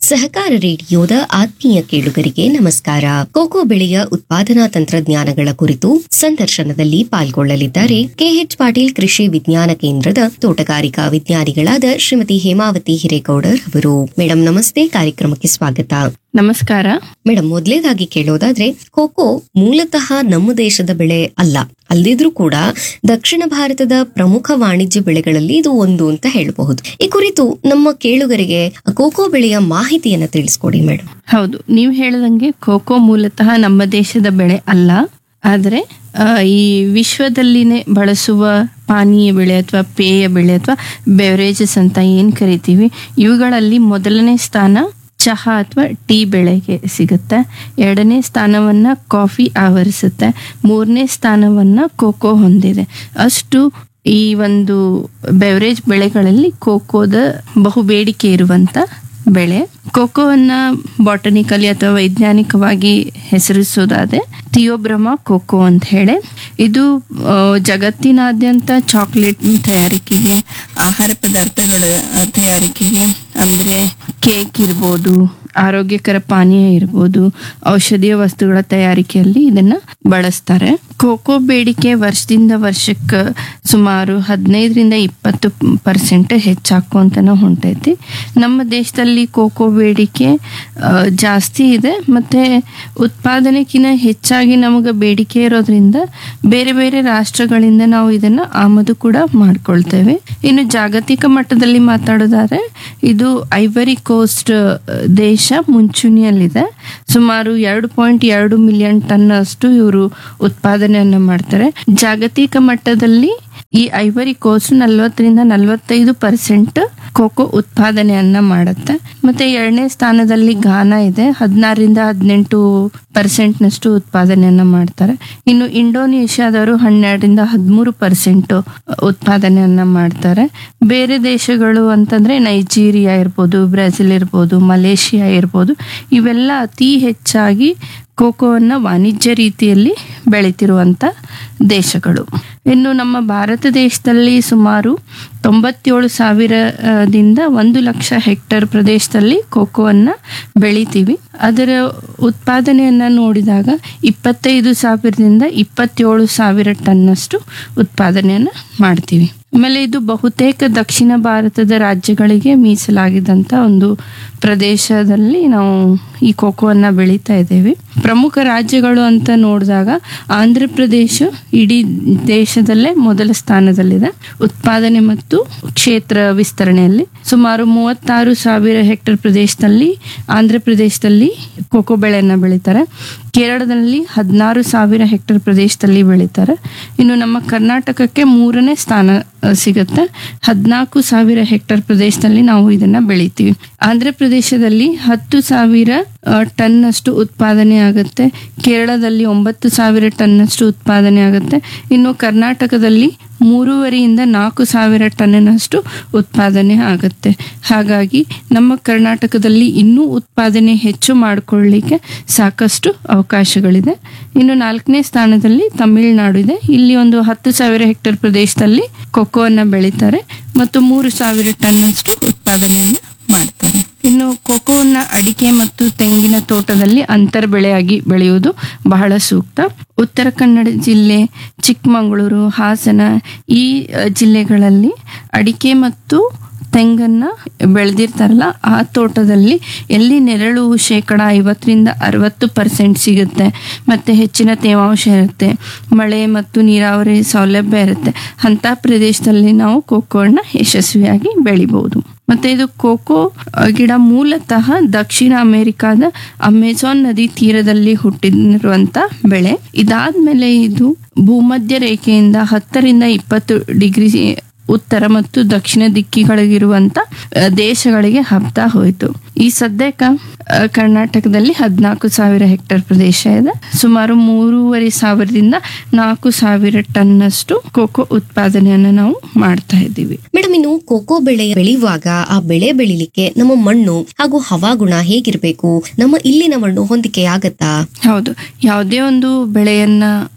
ಸಹಕಾರ ರೇಡಿಯೋದ ಆತ್ಮೀಯ ಕೇಳುಗರಿಗೆ ನಮಸ್ಕಾರ ಕೋಕೋ ಬೆಳೆಯ ಉತ್ಪಾದನಾ ತಂತ್ರಜ್ಞಾನಗಳ ಕುರಿತು ಸಂದರ್ಶನದಲ್ಲಿ ಪಾಲ್ಗೊಳ್ಳಲಿದ್ದಾರೆ ಕೆಎಚ್ ಪಾಟೀಲ್ ಕೃಷಿ ವಿಜ್ಞಾನ ಕೇಂದ್ರದ ತೋಟಗಾರಿಕಾ ವಿಜ್ಞಾನಿಗಳಾದ ಶ್ರೀಮತಿ ಹೇಮಾವತಿ ಹಿರೇಗೌಡರ್ ಅವರು ಮೇಡಮ್ ನಮಸ್ತೆ ಕಾರ್ಯಕ್ರಮಕ್ಕೆ ಸ್ವಾಗತ ನಮಸ್ಕಾರ ಮೇಡಮ್ ಮೊದಲೇದಾಗಿ ಕೇಳೋದಾದ್ರೆ ಕೋಕೋ ಮೂಲತಃ ನಮ್ಮ ದೇಶದ ಬೆಳೆ ಅಲ್ಲ ಅಲ್ಲದಿದ್ರೂ ಕೂಡ ದಕ್ಷಿಣ ಭಾರತದ ಪ್ರಮುಖ ವಾಣಿಜ್ಯ ಬೆಳೆಗಳಲ್ಲಿ ಇದು ಒಂದು ಅಂತ ಹೇಳಬಹುದು ಈ ಕುರಿತು ನಮ್ಮ ಕೇಳುಗರಿಗೆ ಕೋಕೋ ಬೆಳೆಯ ಮಾಹಿತಿಯನ್ನ ತಿಳಿಸ್ಕೊಡಿ ಮೇಡಮ್ ಹೌದು ನೀವು ಹೇಳಿದಂಗೆ ಕೋಕೋ ಮೂಲತಃ ನಮ್ಮ ದೇಶದ ಬೆಳೆ ಅಲ್ಲ ಆದರೆ ಆ, ಈ ವಿಶ್ವದಲ್ಲಿನೇ ಬಳಸುವ ಪಾನೀಯ ಬೆಳೆ ಅಥವಾ ಪೇಯ ಬೆಳೆ ಅಥವಾ ಬೆವರೇಜಸ್ ಅಂತ ಏನು ಕರಿತೀವಿ ಇವುಗಳಲ್ಲಿ ಮೊದಲನೇ ಸ್ಥಾನ ಚಹಾ ಅಥವಾ ಟೀ ಬೆಳೆಗೆ ಸಿಗುತ್ತೆ ಎರಡನೇ ಸ್ಥಾನವನ್ನ ಕಾಫಿ ಆವರಿಸುತ್ತೆ ಮೂರನೇ ಸ್ಥಾನವನ್ನ ಕೋಕೋ ಹೊಂದಿದೆ ಅಷ್ಟು ಈ ಒಂದು ಬೆವರೇಜ್ ಬೆಳೆಗಳಲ್ಲಿ ಕೋಕೋದ ಬಹು ಬೇಡಿಕೆ ಇರುವಂತ ಬೆಳೆ ಕೋಕೋವನ್ನ ಬಾಟನಿಕಲಿ ಅಥವಾ ವೈಜ್ಞಾನಿಕವಾಗಿ ಹೆಸರಿಸೋದಾದ್ರೆ ಥಿಯೋಬ್ರಮ ಕೋಕೋ ಅಂತ ಹೇಳಿ ಇದು ಆ, ಜಗತ್ತಿನಾದ್ಯಂತ ಚಾಕ್ಲೇಟ್ ತಯಾರಿಕೆಗೆ ಆಹಾರ ಪದಾರ್ಥಗಳ ಆ, ತಯಾರಿಕೆಗೆ ಅಂದ್ರೆ ಕೇಕ್ ಇರ್ಬೋದು ಆರೋಗ್ಯಕರ ಪಾನೀಯ ಇರ್ಬೋದು ಔಷಧೀಯ ವಸ್ತುಗಳ ತಯಾರಿಕೆಯಲ್ಲಿ ಇದನ್ನ ಬಳಸ್ತಾರೆ ಕೋಕೋ ಬೇಡಿಕೆ ವರ್ಷದಿಂದ ವರ್ಷಕ್ಕೆ ಸುಮಾರು ಹದಿನೈದರಿಂದ ಇಪ್ಪತ್ತು ಪರ್ಸೆಂಟ್ ಹೆಚ್ಚಾಕೊಂತನ ಹೊಂಟೈತಿ ನಮ್ಮ ದೇಶದಲ್ಲಿ ಕೋಕೋ ಬೇಡಿಕೆ ಆ, ಜಾಸ್ತಿ ಇದೆ ಮತ್ತೆ ಉತ್ಪಾದನೆಕಿನ ಹೆಚ್ಚಾಗಿ ನಮಗೆ ಬೇಡಿಕೆ ಇರೋದ್ರಿಂದ ಬೇರೆ ಬೇರೆ ರಾಷ್ಟ್ರಗಳಿಂದ ನಾವು ಇದನ್ನ ಆಮದು ಕೂಡ ಮಾಡ್ಕೊಳ್ತೇವೆ ಇನ್ನು ಜಾಗತಿಕ ಮಟ್ಟದಲ್ಲಿ ಮಾತಾಡೋದಾದ್ರೆ ಇದು ಐವರಿ ಕೋಸ್ಟ್ ದೇಶ ಮುಂಚೂಣಿಯಲ್ಲಿದೆ ಸುಮಾರು ಎರಡು ಪಾಯಿಂಟ್ ಎರಡು ಮಿಲಿಯನ್ ಟನ್ ಅಷ್ಟು ಇವರು ಉತ್ಪಾದನೆಯನ್ನ ಮಾಡ್ತಾರೆ ಜಾಗತಿಕ ಮಟ್ಟದಲ್ಲಿ ಈ ಐವರಿ ಕೋಸ್ಟ್ ನಲ್ವತ್ತರಿಂದ ನಲವತ್ತೈದು ಪರ್ಸೆಂಟ್ ಕೋಕೋ ಉತ್ಪಾದನೆಯನ್ನ ಮಾಡುತ್ತೆ ಮತ್ತೆ ಎರಡನೇ ಸ್ಥಾನದಲ್ಲಿ ಘಾನಾ ಇದೆ ಹದಿನಾರರಿಂದ ಹದಿನೆಂಟು ಪರ್ಸೆಂಟ್ ನಷ್ಟು ಉತ್ಪಾದನೆಯನ್ನ ಮಾಡ್ತಾರೆ ಇನ್ನು ಇಂಡೋನೇಷ್ಯಾದವರು ಹನ್ನೆರಡರಿಂದ ಹದಿಮೂರು ಪರ್ಸೆಂಟ್ ಉತ್ಪಾದನೆಯನ್ನ ಮಾಡ್ತಾರೆ ಬೇರೆ ದೇಶಗಳು ಅಂತಂದ್ರೆ ನೈಜೀರಿಯಾ ಇರ್ಬೋದು ಬ್ರೆಜಿಲ್ ಇರ್ಬೋದು ಮಲೇಷಿಯಾ ಇರ್ಬೋದು ಇವೆಲ್ಲ ಅತಿ ಹೆಚ್ಚಾಗಿ ಕೋಕೋವನ್ನ ವಾಣಿಜ್ಯ ರೀತಿಯಲ್ಲಿ ಬೆಳೀತಿರುವಂತ ದೇಶಗಳು ಇನ್ನು ನಮ್ಮ ಭಾರತ ದೇಶದಲ್ಲಿ ಸುಮಾರು ತೊಂಬತ್ತೇಳು ಸಾವಿರದಿಂದ ಒಂದು ಲಕ್ಷ ಹೆಕ್ಟರ್ ಪ್ರದೇಶದಲ್ಲಿ ಕೋಕೋವನ್ನ ಬೆಳಿತೀವಿ ಅದರ ಉತ್ಪಾದನೆಯನ್ನ ನೋಡಿದಾಗ ಇಪ್ಪತ್ತೈದು ಸಾವಿರದಿಂದ ಇಪ್ಪತ್ತೇಳು ಸಾವಿರ ಟನ್ನಷ್ಟು ಉತ್ಪಾದನೆಯನ್ನ ಮಾಡ್ತೀವಿ ಆಮೇಲೆ ಇದು ಬಹುತೇಕ ದಕ್ಷಿಣ ಭಾರತದ ರಾಜ್ಯಗಳಿಗೆ ಮೀಸಲಾಗಿದ್ದಂತ ಒಂದು ಪ್ರದೇಶದಲ್ಲಿ ನಾವು ಈ ಕೋಕೋವನ್ನ ಬೆಳೀತಾ ಇದ್ದೇವೆ ಪ್ರಮುಖ ರಾಜ್ಯಗಳು ಅಂತ ನೋಡಿದಾಗ ಆಂಧ್ರ ಪ್ರದೇಶ ಇಡೀ ದೇಶದಲ್ಲೇ ಮೊದಲ ಸ್ಥಾನದಲ್ಲಿದೆ ಉತ್ಪಾದನೆ ಮತ್ತು ಕ್ಷೇತ್ರ ವಿಸ್ತರಣೆಯಲ್ಲಿ ಸುಮಾರು ಮೂವತ್ತಾರು ಸಾವಿರ ಹೆಕ್ಟರ್ ಪ್ರದೇಶದಲ್ಲಿ ಆಂಧ್ರ ಪ್ರದೇಶದಲ್ಲಿ ಕೋಕೋ ಬೆಳೆಯನ್ನ ಬೆಳೀತಾರೆ ಕೇರಳದಲ್ಲಿ ಹದಿನಾರು ಸಾವಿರ ಹೆಕ್ಟರ್ ಪ್ರದೇಶದಲ್ಲಿ ಬೆಳೀತಾರೆ ಇನ್ನು ನಮ್ಮ ಕರ್ನಾಟಕಕ್ಕೆ ಮೂರನೇ ಸ್ಥಾನ ಆ, ಸಿಗುತ್ತೆ ಹದಿನಾಲ್ಕು ಸಾವಿರ ಹೆಕ್ಟರ್ ಪ್ರದೇಶದಲ್ಲಿ ನಾವು ಇದನ್ನ ಬೆಳಿತೀವಿ ಆಂಧ್ರ ಪ್ರದೇಶದಲ್ಲಿ ಹತ್ತು ಸಾವಿರ ಆ, ಟನ್ ಅಷ್ಟು ಉತ್ಪಾದನೆ ಆಗುತ್ತೆ ಕೇರಳದಲ್ಲಿ ಒಂಬತ್ತು ಸಾವಿರ ಟನ್ ಅಷ್ಟು ಉತ್ಪಾದನೆ ಆಗುತ್ತೆ ಇನ್ನು ಕರ್ನಾಟಕದಲ್ಲಿ ಮೂರುವರೆಯಿಂದ ನಾಲ್ಕು ಸಾವಿರ ಟನ್ನಿನಷ್ಟು ಉತ್ಪಾದನೆ ಆಗುತ್ತೆ ಹಾಗಾಗಿ ನಮ್ಮ ಕರ್ನಾಟಕದಲ್ಲಿ ಇನ್ನೂ ಉತ್ಪಾದನೆ ಹೆಚ್ಚು ಮಾಡಿಕೊಳ್ಳಿಕ್ಕೆ ಸಾಕಷ್ಟು ಅವಕಾಶಗಳಿದೆ ಇನ್ನು ನಾಲ್ಕನೇ ಸ್ಥಾನದಲ್ಲಿ ತಮಿಳುನಾಡು ಇದೆ ಇಲ್ಲಿ ಒಂದು ಹತ್ತು ಸಾವಿರ ಹೆಕ್ಟೇರ್ ಪ್ರದೇಶದಲ್ಲಿ ಕೊಕೋವನ್ನ ಬೆಳೀತಾರೆ ಮತ್ತು ಮೂರು ಸಾವಿರ ಟನ್ನಷ್ಟು ಉತ್ಪಾದನೆಯನ್ನು ಮಾಡ್ತಾರೆ ಇನ್ನು ಕೋಕೋವನ್ನ ಅಡಿಕೆ ಮತ್ತು ತೆಂಗಿನ ತೋಟದಲ್ಲಿ ಅಂತರ್ ಬೆಳೆಯಾಗಿ ಬೆಳೆಯುವುದು ಬಹಳ ಸೂಕ್ತ ಉತ್ತರ ಕನ್ನಡ ಜಿಲ್ಲೆ ಚಿಕ್ಕಮಗಳೂರು ಹಾಸನ ಈ ಅ, ಜಿಲ್ಲೆಗಳಲ್ಲಿ ಅಡಿಕೆ ಮತ್ತು ತೆಂಗನ್ನ ಬೆಳೆದಿರ್ತಾರಲ್ಲ ಆ ತೋಟದಲ್ಲಿ ಎಲ್ಲಿ ನೆರಳು ಶೇಕಡ ಐವತ್ತರಿಂದ ಅರವತ್ತು ಪರ್ಸೆಂಟ್ ಸಿಗುತ್ತೆ ಮತ್ತೆ ಹೆಚ್ಚಿನ ತೇವಾಂಶ ಇರುತ್ತೆ ಮಳೆ ಮತ್ತು ನೀರಾವರಿ ಸೌಲಭ್ಯ ಇರುತ್ತೆ ಅಂತ ಪ್ರದೇಶದಲ್ಲಿ ನಾವು ಕೋಕೋನ ಯಶಸ್ವಿಯಾಗಿ ಬೆಳಿಬಹುದು ಮತ್ತೆ ಇದು ಕೋಕೋ ಅ, ಗಿಡ ಮೂಲತಃ ದಕ್ಷಿಣ ಅಮೆರಿಕಾದ ಅಮೆಜಾನ್ ನದಿ ತೀರದಲ್ಲಿ ಹುಟ್ಟಿರುವಂತ ಬೆಳೆ ಇದಾದ್ಮೇಲೆ ಇದು ಭೂಮಧ್ಯ ರೇಖೆಯಿಂದ ಹತ್ತರಿಂದ ಇಪ್ಪತ್ತು ಡಿಗ್ರಿ ಉತ್ತರ ಮತ್ತು ದಕ್ಷಿಣ ದಿಕ್ಕಿಗಳಿಗಿರುವಂತ ಅ, ದೇಶಗಳಿಗೆ ಹಬ್ತಾ ಹೋಯಿತು ಈ ಸದ್ಯಕ್ಕೆ ಅ, ಕರ್ನಾಟಕದಲ್ಲಿ ಹದಿನಾಲ್ಕು ಸಾವಿರ ಹೆಕ್ಟೇರ್ ಪ್ರದೇಶ ಇದೆ ಸುಮಾರು ಮೂರುವರೆ ಸಾವಿರದಿಂದ ನಾಲ್ಕು ಸಾವಿರ ಟನ್ನಷ್ಟು ಕೋಕೋ ಉತ್ಪಾದನೆಯನ್ನು ನಾವು ಮಾಡ್ತಾ ಇದ್ದೀವಿ ಮೇಡಮ್ ಇನ್ನು ಕೋಕೋ ಬೆಳೆ ಬೆಳೆಯುವಾಗ ಆ ಬೆಳೆ ಬೆಳಿಲಿಕ್ಕೆ ನಮ್ಮ ಮಣ್ಣು ಹಾಗೂ ಹವಾಗುಣ ಹೇಗಿರ್ಬೇಕು ನಮ್ಮ ಇಲ್ಲಿನ ಮಣ್ಣು ಹೊಂದಿಕೆ ಆಗತ್ತಾ ಹೌದು ಯಾವುದೇ ಒಂದು ಬೆಳೆಯನ್ನ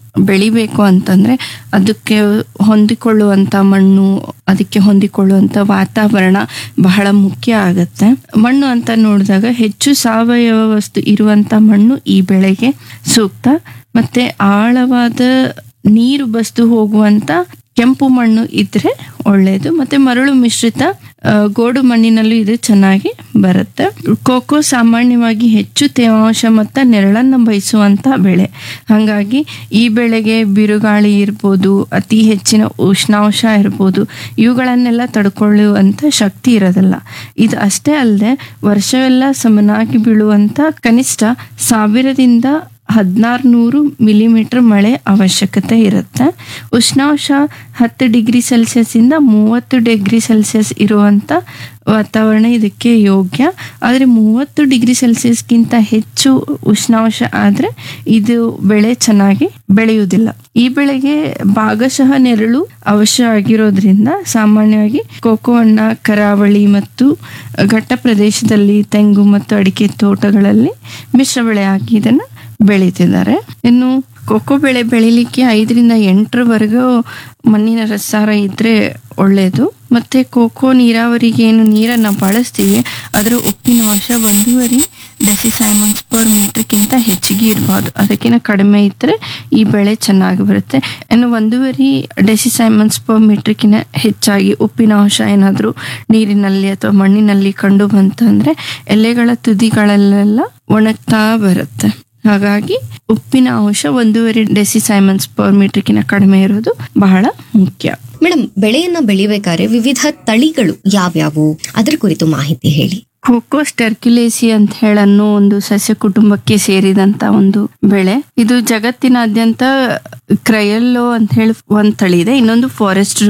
ಬೆಳಿಬೇಕು ಅಂತಂದ್ರೆ ಅದಕ್ಕೆ ಹೊಂದಿಕೊಳ್ಳುವಂತ ಮಣ್ಣು ಅದಕ್ಕೆ ಹೊಂದಿಕೊಳ್ಳುವಂತ ವಾತಾವರಣ ಬಹಳ ಮುಖ್ಯ ಆಗತ್ತೆ ಮಣ್ಣು ಅಂತ ನೋಡಿದಾಗ ಹೆಚ್ಚು ಸಾವಯವ ವಸ್ತು ಇರುವಂತ ಮಣ್ಣು ಈ ಬೆಳೆಗೆ ಸೂಕ್ತ ಮತ್ತೆ ಆಳವಾದ ನೀರು ಬಸ್ದು ಹೋಗುವಂತ ಕೆಂಪು ಮಣ್ಣು ಇದ್ರೆ ಒಳ್ಳೆಯದು ಮತ್ತೆ ಮರಳು ಮಿಶ್ರಿತ ಆ, ಗೋಡು ಮಣ್ಣಿನಲ್ಲೂ ಇದು ಚೆನ್ನಾಗಿ ಬರುತ್ತೆ ಕೋಕೋ ಸಾಮಾನ್ಯವಾಗಿ ಹೆಚ್ಚು ತೇವಾಂಶ ಮತ್ತು ನೆರಳನ್ನು ಬಯಸುವಂತ ಬೆಳೆ ಹಾಗಾಗಿ ಈ ಬೆಳೆಗೆ ಬಿರುಗಾಳಿ ಇರ್ಬೋದು ಅತಿ ಹೆಚ್ಚಿನ ಉಷ್ಣಾಂಶ ಇರ್ಬೋದು ಇವುಗಳನ್ನೆಲ್ಲ ತಡ್ಕೊಳ್ಳುವಂತ ಶಕ್ತಿ ಇರೋದಿಲ್ಲ ಇದು ಅಷ್ಟೇ ಅಲ್ಲದೆ ವರ್ಷವೆಲ್ಲ ಸಮನಾಗಿ ಬೀಳುವಂತ ಕನಿಷ್ಠ ಸಾವಿರದಿಂದ ಹದಿನಾರು ನೂರು ಮಿಲಿಮೀಟರ್ ಮಳೆ ಅವಶ್ಯಕತೆ ಇರುತ್ತೆ ಉಷ್ಣಾಂಶ ಹತ್ತು ಡಿಗ್ರಿ ಸೆಲ್ಸಿಯಸ್ ಇಂದ ಮೂವತ್ತು ಡಿಗ್ರಿ ಸೆಲ್ಸಿಯಸ್ ಇರುವಂತ ವಾತಾವರಣ ಇದಕ್ಕೆ ಯೋಗ್ಯ ಆದರೆ ಮೂವತ್ತು ಡಿಗ್ರಿ ಸೆಲ್ಸಿಯಸ್ಗಿಂತ ಹೆಚ್ಚು ಉಷ್ಣಾಂಶ ಆದರೆ ಇದು ಬೆಳೆ ಚೆನ್ನಾಗಿ ಬೆಳೆಯುವುದಿಲ್ಲ ಈ ಬೆಳೆಗೆ ಭಾಗಶಃ ನೆರಳು ಅವಶ್ಯ ಆಗಿರೋದ್ರಿಂದ ಸಾಮಾನ್ಯವಾಗಿ ಕೋಕೋವನ್ನ ಕರಾವಳಿ ಮತ್ತು ಘಟ್ಟ ಪ್ರದೇಶದಲ್ಲಿ ತೆಂಗು ಮತ್ತು ಅಡಿಕೆ ತೋಟಗಳಲ್ಲಿ ಮಿಶ್ರ ಬೆಳೆಯಾಗಿ ಇದನ್ನ ಬೆಳೀತಿದ್ದಾರೆ ಇನ್ನು ಕೊಕ್ಕೋ ಬೆಳೆ ಬೆಳಿಲಿಕ್ಕೆ ಐದರಿಂದ ಎಂಟರವರೆಗೂ ಮಣ್ಣಿನ ರಸಾರ ಇದ್ರೆ ಒಳ್ಳೆಯದು ಮತ್ತೆ ಕೋಕೋ ನೀರಾವರಿಗೆ ಏನು ನೀರನ್ನ ಬಳಸ್ತೀವಿ ಅದರ ಉಪ್ಪಿನ ಅಂಶ ಒಂದೂವರೆ ಡೆಸಿಸೈಮನ್ಸ್ ಪರ್ ಮೀಟರ್ಗಿಂತ ಹೆಚ್ಚಿಗೆ ಇರಬಾರ್ದು ಅದಕ್ಕಿಂತ ಕಡಿಮೆ ಇದ್ರೆ ಈ ಬೆಳೆ ಚೆನ್ನಾಗಿ ಬರುತ್ತೆ ಇನ್ನು ಒಂದೂವರೆ ಡೆಸಿಸೈಮನ್ಸ್ ಪರ್ ಮೀಟರ್ಗಿಂತ ಹೆಚ್ಚಾಗಿ ಉಪ್ಪಿನ ಅಂಶ ಏನಾದರೂ ನೀರಿನಲ್ಲಿ ಅಥವಾ ಮಣ್ಣಿನಲ್ಲಿ ಕಂಡು ಬಂತಂದ್ರೆ ಎಲೆಗಳ ತುದಿಗಳಲ್ಲೆಲ್ಲ ಒಣಗ್ತಾ ಬರುತ್ತೆ ಹಾಗಾಗಿ ಉಪ್ಪಿನ ಅಂಶ ಒಂದೂವರೆ ಡೆಸಿಸೈಮನ್ಸ್ ಪರ್ ಮೀಟರ್ಗಿಂತ ಕಡಿಮೆ ಇರೋದು ಬಹಳ ಮುಖ್ಯ ಮೇಡಮ್ ಬೆಳೆಯನ್ನ ಬೆಳಿಬೇಕಾದ್ರೆ ವಿವಿಧ ತಳಿಗಳು ಯಾವ್ಯಾವು ಅದರ ಕುರಿತು ಮಾಹಿತಿ ಹೇಳಿ ಕೋಕೋಸ್ ಟರ್ಕ್ಯುಲೇಸಿ ಅಂತ ಹೇಳನ್ನು ಒಂದು ಸಸ್ಯ ಕುಟುಂಬಕ್ಕೆ ಸೇರಿದಂತ ಒಂದು ಬೆಳೆ ಇದು ಜಗತ್ತಿನಾದ್ಯಂತ ಕ್ರಯಲ್ಲೋ ಅಂತ ಹೇಳಿ ಒಂದ್ ತಳಿ ಇದೆ ಇನ್ನೊಂದು ಫಾರೆಸ್ಟ್